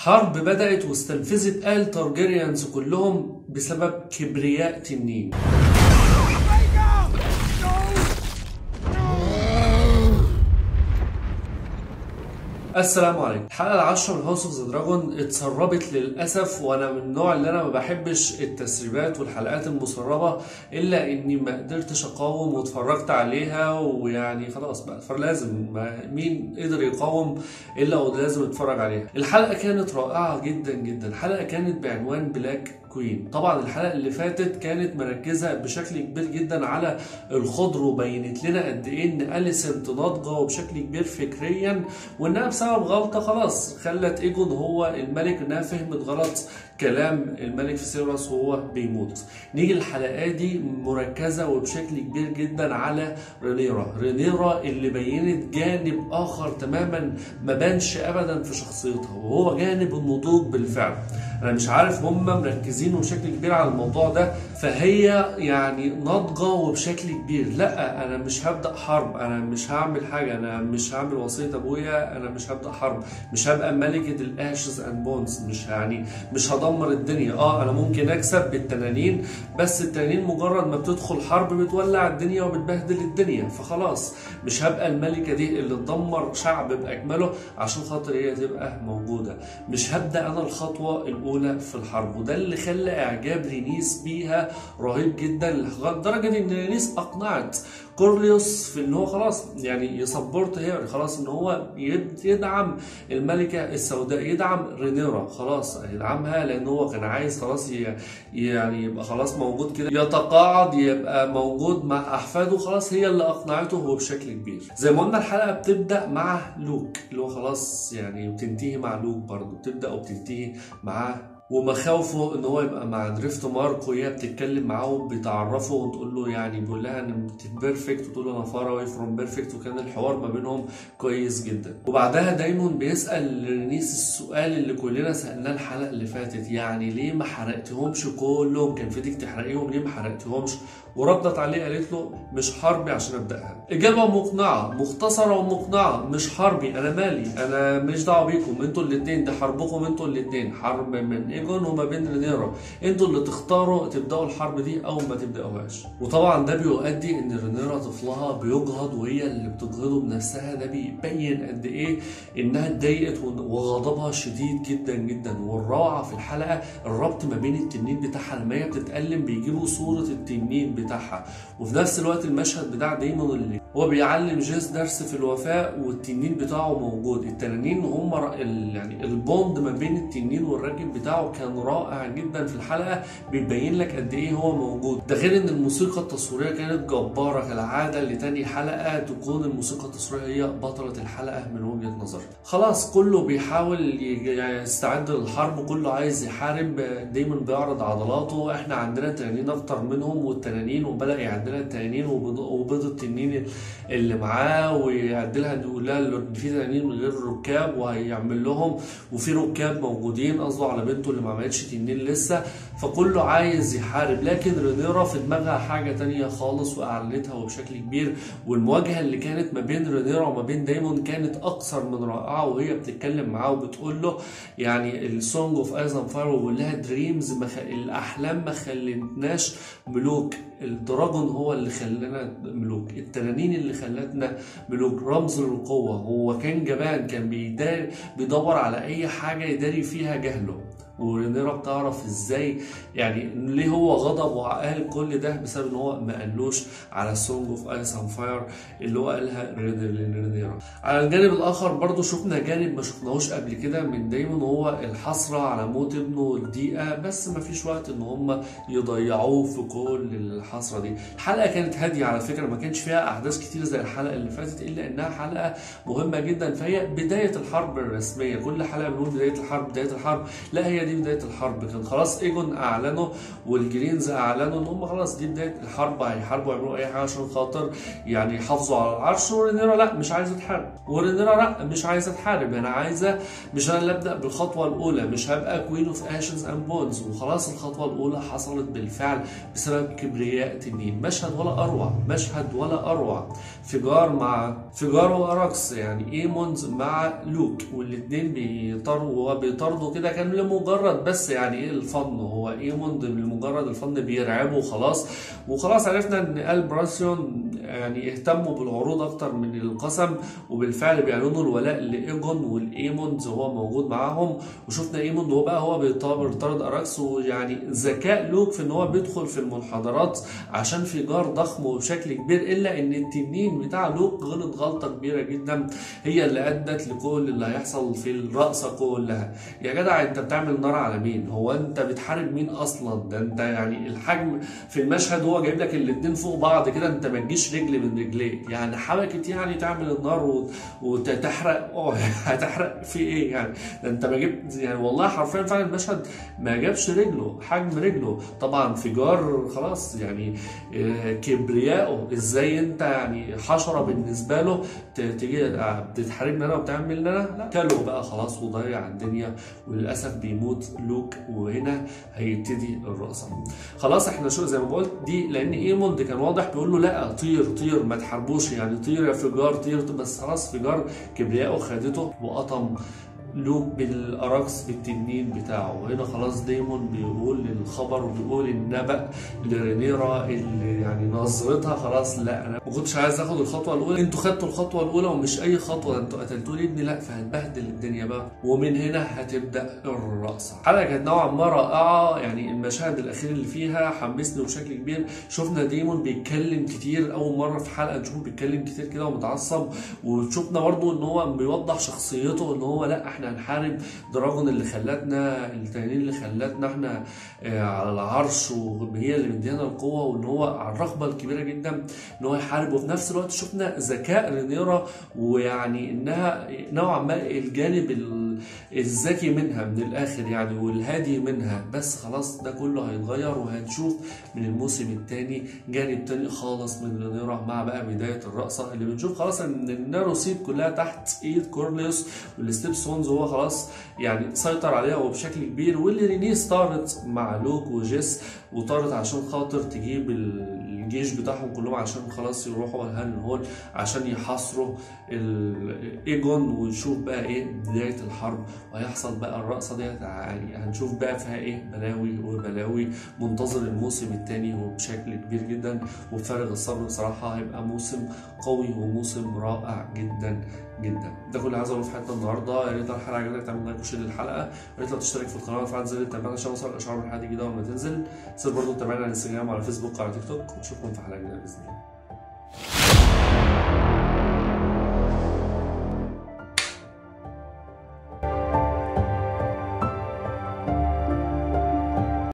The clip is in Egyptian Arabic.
حرب بدأت واستنفذت آل تارجيريانز كلهم بسبب كبرياء تنين السلام عليكم الحلقه العاشره من هاوس اوف ذا دراجون اتسربت للاسف وانا من النوع اللي انا ما بحبش التسريبات والحلقات المسربه الا اني ما قدرتش اقاوم واتفرجت عليها ويعني خلاص بقى فلازم ما- مين قدر يقاوم الا ولازم يتفرج عليها الحلقه كانت رائعه جدا جدا الحلقه كانت بعنوان بلاك كوين طبعا الحلقه اللي فاتت كانت مركزه بشكل كبير جدا على الخضر وبينت لنا قد ايه ان اليسنت ناضجه وبشكل كبير فكريا وانها بسبب غلطه خلاص خلت ايجون هو الملك انها فهمت غلط كلام الملك فيسيروس وهو بيموت نيجي الحلقات دي مركزه وبشكل كبير جدا على رينيرا رينيرا اللي بينت جانب اخر تماما ما بانش ابدا في شخصيتها وهو جانب النضوج بالفعل انا مش عارف هم مركزين بشكل كبير على الموضوع ده فهي يعني ناضجه وبشكل كبير لا انا مش هبدا حرب انا مش هعمل حاجه انا مش هعمل وصيه ابويا انا مش هبدا حرب مش هبقى ملكه الاشز اند بونز مش يعني مش هدمر الدنيا اه انا ممكن اكسب بالتنانين بس التنانين مجرد ما بتدخل حرب بتولع الدنيا وبتبهدل الدنيا فخلاص مش هبقى الملكه دي اللي تدمر شعب باكمله عشان خاطر هي تبقى موجوده مش هبدا انا الخطوه الاولى في الحرب وده اللي خلى اعجاب رينيس بيها رهيب جدا لدرجه ان رينيس اقنعت كورليوس في ان هو خلاص يعني يسبورت هيري خلاص ان هو يد- يدعم الملكه السوداء يدعم رينيرا خلاص يدعمها لان هو كان عايز خلاص ي- يعني يبقى خلاص موجود كده يتقاعد يبقى موجود مع احفاده خلاص هي اللي اقنعته هو بشكل كبير زي ما قلنا الحلقه بتبدا مع لوك اللي هو خلاص يعني وبتنتهي مع لوك برضه بتبدا وبتنتهي مع ومخاوفه ان هو يبقى مع دريفت مارك وهي بتتكلم معاه وبتعرفه وتقول له يعني بيقول لها ان انت بيرفكت وتقول له انا فار اواي فروم بيرفكت وكان الحوار ما بينهم كويس جدا وبعدها دايمون بيسال رينيس السؤال اللي كلنا سالناه الحلقه اللي فاتت يعني ليه ما حرقتهمش كلهم كان في ايدك تحرقيهم ليه ما حرقتهمش وردت عليه قالت له مش حربي عشان ابداها اجابه مقنعه مختصره ومقنعه مش حربي انا مالي انا مش دعوه بيكم انتوا الاثنين دي حربكم انتوا الاثنين حرب من ايجون وما بين رينيرا انتوا اللي تختاروا تبداوا الحرب دي او ما تبداوهاش وطبعا ده بيؤدي ان رينيرا طفلها بيجهض وهي اللي بتجهضه بنفسها ده بيبين قد ايه انها اتضايقت وغضبها شديد جدا جدا والروعه في الحلقه الربط ما بين التنين بتاعها لما هي بتتألم بيجيبوا صوره التنين بتاعها وفي نفس الوقت المشهد بتاع دايمون اللي هو بيعلم جيس درس في الوفاء والتنين بتاعه موجود التنانين هم ر- ال- يعني البوند ما بين التنين والراجل بتاعه كان رائع جدا في الحلقه بيبين لك قد ايه هو موجود ده غير ان الموسيقى التصويريه كانت جباره كالعاده لتاني حلقه تكون الموسيقى التصويريه هي بطله الحلقه من وجهه نظري خلاص كله بيحاول ي- يستعد للحرب كله عايز يحارب دايما بيعرض عضلاته احنا عندنا تنانين اكتر منهم والتنانين وبدا يعد لها التنانين وبيض وبيض التنين اللي معاه ويعدلها يقول لها ان في تنانين من غير ركاب وهيعمل لهم وفي ركاب موجودين قصده على بنته اللي ما عملتش تنين لسه فكله عايز يحارب لكن رينيرا في دماغها حاجه تانية خالص واعلنتها وبشكل كبير والمواجهه اللي كانت ما بين رينيرا وما بين دايمون كانت اكثر من رائعه وهي بتتكلم معاه وبتقول له يعني السونج اوف ايزن فاير وبيقول لها دريمز مخ... الاحلام ما خلتناش ملوك الدراجون هو اللي خلانا ملوك التنانين اللي خلتنا ملوك رمز للقوه هو كان جبان كان بيدار بيدور على اي حاجه يداري فيها جهله ورينيرا بتعرف ازاي يعني ليه هو غضب وقال كل ده بسبب ان هو ما قالوش على سونج اوف ايس اند فاير اللي هو قالها رينيرا على الجانب الاخر برضو شفنا جانب ما شفناهوش قبل كده من دايما هو الحسره على موت ابنه الدقيقه بس ما فيش وقت ان هم يضيعوه في كل الحسره دي الحلقه كانت هاديه على فكره ما كانش فيها احداث كتير زي الحلقه اللي فاتت الا انها حلقه مهمه جدا فهي بدايه الحرب الرسميه كل حلقه بنقول بدايه الحرب بدايه الحرب لا هي دي بدايه الحرب كان خلاص ايجون اعلنوا والجرينز اعلنوا ان هم خلاص دي بدايه الحرب هيحاربوا يعملوا اي حاجه عشان خاطر يعني يحافظوا على العرش ورينيرا لا مش عايزه تحارب ورينيرا لا مش عايزه تحارب انا عايزه مش انا اللي ابدا بالخطوه الاولى مش هبقى كوين اوف اشز اند بونز وخلاص الخطوه الاولى حصلت بالفعل بسبب كبرياء تنين مشهد ولا اروع مشهد ولا اروع فيجار مع فيجار واراكس يعني ايمونز مع لوك والاثنين بيطردوا وبيطردوا كده كان لمجرد بس يعني ايه الفن هو ايموند لمجرد الفن بيرعبه وخلاص وخلاص عرفنا ان البراسيون يعني اهتموا بالعروض اكتر من القسم وبالفعل بيعلنوا الولاء لايجون والايموندز وهو موجود معاهم وشفنا ايموند هو بقى هو بيطارد اراكس ويعني ذكاء لوك في ان هو بيدخل في المنحدرات عشان في جار ضخم وبشكل كبير الا ان التنين بتاع لوك غلط غلطه كبيره جدا هي اللي ادت لكل اللي هيحصل في الرقصه كلها يا جدع انت بتعمل نار على مين هو انت بتحارب مين اصلا ده انت يعني الحجم في المشهد هو جايب لك الاتنين فوق بعض كده انت ما تجيش رجل من رجليه يعني حبكت يعني تعمل النار وتحرق اه هتحرق في ايه يعني ده انت ما جبت يعني والله حرفيا فعلا المشهد ما جابش رجله حجم رجله طبعا فيجار خلاص يعني كبرياءه ازاي انت يعني حشره بالنسبه له تيجي بتتحاربني انا وبتعمل انا لا كله بقى خلاص وضيع الدنيا وللاسف بيموت لوك وهنا هيبتدي الرقصه خلاص احنا شو زي ما قلت دي لان ايموند كان واضح بيقول له لا طير طير ما تحاربوش يعني طير يا فيجار طير بس خلاص فيجار كبرياءه خدته وقطم لوك بالاراكس بالتنين بتاعه وهنا خلاص دايمون بيقول الخبر وبيقول النبأ لرينيرا اللي يعني نظرتها خلاص لا انا ما كنتش عايز اخد الخطوه الاولى انتوا خدتوا الخطوه الاولى ومش اي خطوه ده انتوا قتلتوا لي ابني لا فهنبهدل الدنيا بقى ومن هنا هتبدا الرقصه الحلقه كانت نوعا ما رائعه يعني المشاهد الاخير اللي فيها حمسني بشكل كبير شفنا ديمون بيتكلم كتير اول مره في حلقه نشوفه بيتكلم كتير كده ومتعصب وشفنا برضو ان هو بيوضح شخصيته ان هو لا احنا هنحارب دراجون اللي خلتنا التنانين اللي خلتنا احنا على العرش وهي اللي مدينا القوه وان هو على الرغبه الكبيره جدا ان هو يحارب وفي نفس الوقت شفنا ذكاء رينيرا ويعني انها نوعا ما الجانب الذكي منها من الاخر يعني والهادي منها بس خلاص ده كله هيتغير وهنشوف من الموسم الثاني جانب تاني خالص من رينيرا مع بقى بدايه الرقصه اللي بنشوف خلاص ان النارو سيد كلها تحت ايد كورنيوس والستيب سونز هو خلاص يعني سيطر عليها وبشكل كبير واللي رينيس طارت مع لوك وجيس وطارت عشان خاطر تجيب الجيش بتاعهم كلهم عشان خلاص يروحوا هان هول عشان يحاصروا ايجون ونشوف بقى ايه بدايه الحرب وهيحصل بقى الرقصه ديت يعني هنشوف بقى فيها ايه بلاوي وبلاوي منتظر الموسم الثاني وبشكل كبير جدا وبفارغ الصبر بصراحه هيبقى موسم قوي وموسم رائع جدا جدا ده كل اللي عايز اقوله في حلقه النهارده يا ريت لو الحلقه عجبتك تعمل لايك وشير للحلقه يا ريت لو تشترك في القناه وتفعل زر التنبيه عشان يوصل الاشعار من حلقه جديده لما تنزل سيب برضه تتابعنا على الانستجرام وعلى فيسبوك وعلى تيك توك واشوفكم في حلقه جديده باذن الله